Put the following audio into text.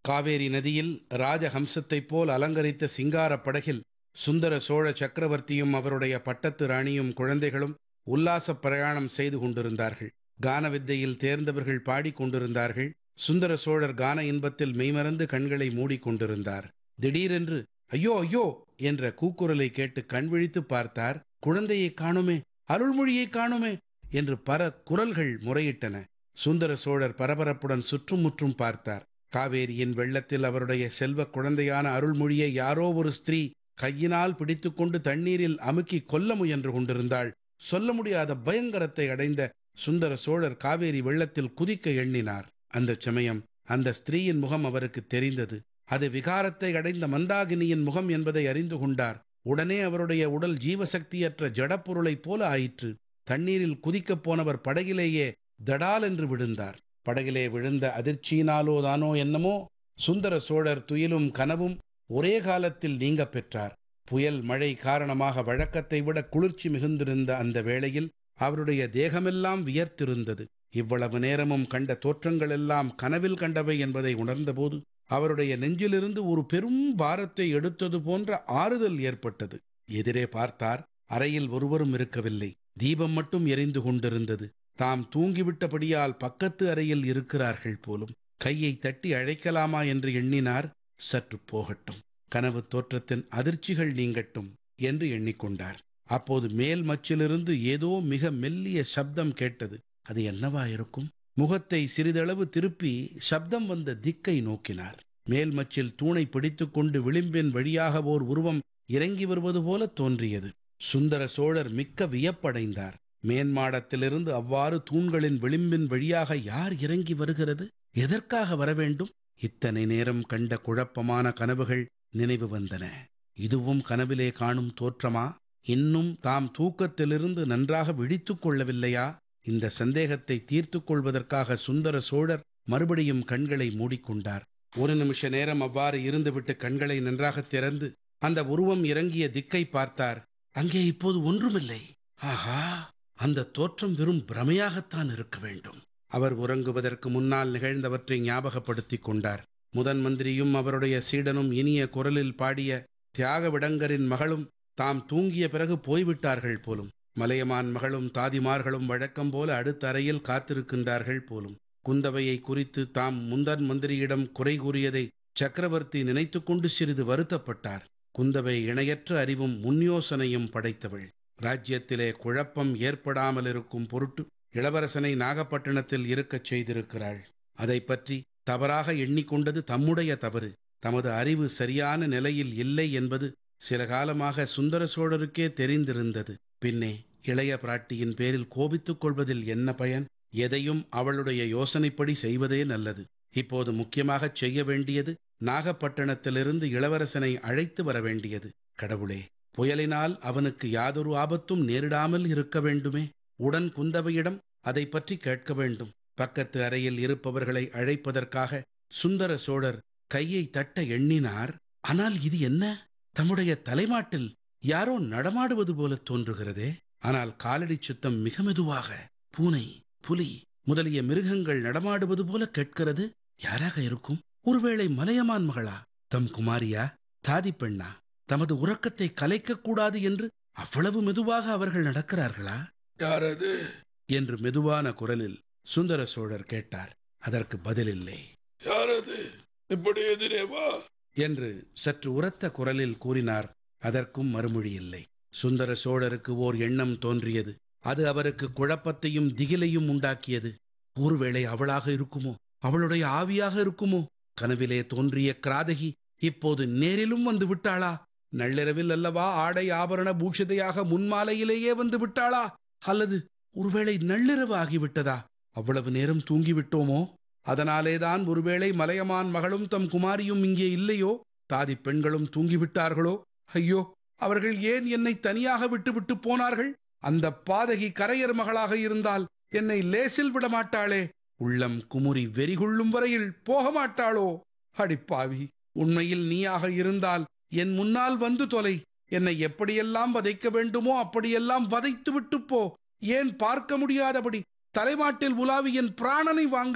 காவேரி நதியில் ராஜஹம்சத்தைப் போல் அலங்கரித்த சிங்காரப் படகில் சுந்தர சோழ சக்கரவர்த்தியும் அவருடைய பட்டத்து ராணியும் குழந்தைகளும் உல்லாசப் பிரயாணம் செய்து கொண்டிருந்தார்கள் கான வித்தையில் தேர்ந்தவர்கள் பாடிக்கொண்டிருந்தார்கள் சுந்தர சோழர் கான இன்பத்தில் மெய்மறந்து கண்களை மூடிக்கொண்டிருந்தார் திடீரென்று ஐயோ ஐயோ என்ற கூக்குரலை கேட்டு கண் விழித்து பார்த்தார் குழந்தையை காணுமே அருள்மொழியை காணுமே என்று பல குரல்கள் முறையிட்டன சுந்தர சோழர் பரபரப்புடன் சுற்றுமுற்றும் பார்த்தார் காவேரியின் வெள்ளத்தில் அவருடைய செல்வ குழந்தையான அருள்மொழியை யாரோ ஒரு ஸ்திரீ கையினால் பிடித்துக்கொண்டு தண்ணீரில் அமுக்கி கொல்ல முயன்று கொண்டிருந்தாள் சொல்ல முடியாத பயங்கரத்தை அடைந்த சுந்தர சோழர் காவேரி வெள்ளத்தில் குதிக்க எண்ணினார் அந்த சமயம் அந்த ஸ்திரீயின் முகம் அவருக்கு தெரிந்தது அது விகாரத்தை அடைந்த மந்தாகினியின் முகம் என்பதை அறிந்து கொண்டார் உடனே அவருடைய உடல் ஜீவசக்தியற்ற ஜடப்பொருளைப் போல ஆயிற்று தண்ணீரில் குதிக்கப் போனவர் படகிலேயே தடால் என்று விழுந்தார் படகிலே விழுந்த அதிர்ச்சியினாலோ தானோ என்னமோ சுந்தர சோழர் துயிலும் கனவும் ஒரே காலத்தில் நீங்க பெற்றார் புயல் மழை காரணமாக வழக்கத்தை விட குளிர்ச்சி மிகுந்திருந்த அந்த வேளையில் அவருடைய தேகமெல்லாம் வியர்த்திருந்தது இவ்வளவு நேரமும் கண்ட தோற்றங்களெல்லாம் கனவில் கண்டவை என்பதை உணர்ந்தபோது அவருடைய நெஞ்சிலிருந்து ஒரு பெரும் பாரத்தை எடுத்தது போன்ற ஆறுதல் ஏற்பட்டது எதிரே பார்த்தார் அறையில் ஒருவரும் இருக்கவில்லை தீபம் மட்டும் எரிந்து கொண்டிருந்தது தாம் தூங்கிவிட்டபடியால் பக்கத்து அறையில் இருக்கிறார்கள் போலும் கையை தட்டி அழைக்கலாமா என்று எண்ணினார் சற்று போகட்டும் கனவு தோற்றத்தின் அதிர்ச்சிகள் நீங்கட்டும் என்று எண்ணிக்கொண்டார் அப்போது மேல் மச்சிலிருந்து ஏதோ மிக மெல்லிய சப்தம் கேட்டது அது என்னவா இருக்கும் முகத்தை சிறிதளவு திருப்பி சப்தம் வந்த திக்கை நோக்கினார் மேல் மச்சில் தூணை பிடித்துக்கொண்டு விளிம்பின் வழியாக ஓர் உருவம் இறங்கி வருவது போல தோன்றியது சுந்தர சோழர் மிக்க வியப்படைந்தார் மேன்மாடத்திலிருந்து அவ்வாறு தூண்களின் விளிம்பின் வழியாக யார் இறங்கி வருகிறது எதற்காக வர வேண்டும் இத்தனை நேரம் கண்ட குழப்பமான கனவுகள் நினைவு வந்தன இதுவும் கனவிலே காணும் தோற்றமா இன்னும் தாம் தூக்கத்திலிருந்து நன்றாக விழித்துக் கொள்ளவில்லையா இந்த சந்தேகத்தை தீர்த்துக் கொள்வதற்காக சுந்தர சோழர் மறுபடியும் கண்களை மூடிக்கொண்டார் ஒரு நிமிஷ நேரம் அவ்வாறு இருந்துவிட்டு கண்களை நன்றாக திறந்து அந்த உருவம் இறங்கிய திக்கை பார்த்தார் அங்கே இப்போது ஒன்றுமில்லை ஆஹா அந்த தோற்றம் வெறும் பிரமையாகத்தான் இருக்க வேண்டும் அவர் உறங்குவதற்கு முன்னால் நிகழ்ந்தவற்றை ஞாபகப்படுத்திக் கொண்டார் முதன் மந்திரியும் அவருடைய சீடனும் இனிய குரலில் பாடிய தியாக விடங்கரின் மகளும் தாம் தூங்கிய பிறகு போய்விட்டார்கள் போலும் மலையமான் மகளும் தாதிமார்களும் வழக்கம் போல அடுத்த அறையில் காத்திருக்கின்றார்கள் போலும் குந்தவையை குறித்து தாம் முந்தன் மந்திரியிடம் குறை கூறியதை சக்கரவர்த்தி நினைத்துக்கொண்டு சிறிது வருத்தப்பட்டார் குந்தவை இணையற்ற அறிவும் முன்யோசனையும் படைத்தவள் ராஜ்யத்திலே குழப்பம் ஏற்படாமல் இருக்கும் பொருட்டு இளவரசனை நாகப்பட்டினத்தில் இருக்கச் செய்திருக்கிறாள் அதை பற்றி தவறாக எண்ணிக்கொண்டது தம்முடைய தவறு தமது அறிவு சரியான நிலையில் இல்லை என்பது சில காலமாக சுந்தர சோழருக்கே தெரிந்திருந்தது பின்னே இளைய பிராட்டியின் பேரில் கோபித்துக் கொள்வதில் என்ன பயன் எதையும் அவளுடைய யோசனைப்படி செய்வதே நல்லது இப்போது முக்கியமாகச் செய்ய வேண்டியது நாகப்பட்டினத்திலிருந்து இளவரசனை அழைத்து வர வேண்டியது கடவுளே புயலினால் அவனுக்கு யாதொரு ஆபத்தும் நேரிடாமல் இருக்க வேண்டுமே உடன் குந்தவையிடம் அதை பற்றி கேட்க வேண்டும் பக்கத்து அறையில் இருப்பவர்களை அழைப்பதற்காக சுந்தர சோழர் கையை தட்ட எண்ணினார் ஆனால் இது என்ன தம்முடைய தலைமாட்டில் யாரோ நடமாடுவது போல தோன்றுகிறதே ஆனால் காலடி சுத்தம் மிக மெதுவாக பூனை புலி முதலிய மிருகங்கள் நடமாடுவது போல கேட்கிறது யாராக இருக்கும் ஒருவேளை மலையமான் மகளா தம் குமாரியா தாதி பெண்ணா தமது உறக்கத்தை கலைக்கக்கூடாது என்று அவ்வளவு மெதுவாக அவர்கள் நடக்கிறார்களா யாரது என்று மெதுவான குரலில் சுந்தர சோழர் கேட்டார் அதற்கு பதிலில்லை யாரது இப்படி எதிரே வா என்று சற்று உரத்த குரலில் கூறினார் அதற்கும் மறுமொழி இல்லை சுந்தர சோழருக்கு ஓர் எண்ணம் தோன்றியது அது அவருக்கு குழப்பத்தையும் திகிலையும் உண்டாக்கியது ஒருவேளை அவளாக இருக்குமோ அவளுடைய ஆவியாக இருக்குமோ கனவிலே தோன்றிய கிராதகி இப்போது நேரிலும் வந்து விட்டாளா நள்ளிரவில் அல்லவா ஆடை ஆபரண பூஷிதையாக முன்மாலையிலேயே வந்து விட்டாளா அல்லது ஒருவேளை நள்ளிரவு ஆகிவிட்டதா அவ்வளவு நேரம் தூங்கிவிட்டோமோ அதனாலேதான் ஒருவேளை மலையமான் மகளும் தம் குமாரியும் இங்கே இல்லையோ தாதி பெண்களும் தூங்கிவிட்டார்களோ ஐயோ அவர்கள் ஏன் என்னை தனியாக விட்டுவிட்டு போனார்கள் அந்த பாதகி கரையர் மகளாக இருந்தால் என்னை லேசில் விடமாட்டாளே உள்ளம் குமுறி வெறிகொள்ளும் வரையில் போக மாட்டாளோ அடிப்பாவி உண்மையில் நீயாக இருந்தால் என் முன்னால் வந்து தொலை என்னை எப்படியெல்லாம் வதைக்க வேண்டுமோ அப்படியெல்லாம் வதைத்து விட்டு போ ஏன் பார்க்க முடியாதபடி தலைமாட்டில் உலாவி என் பிராணனை வாங்க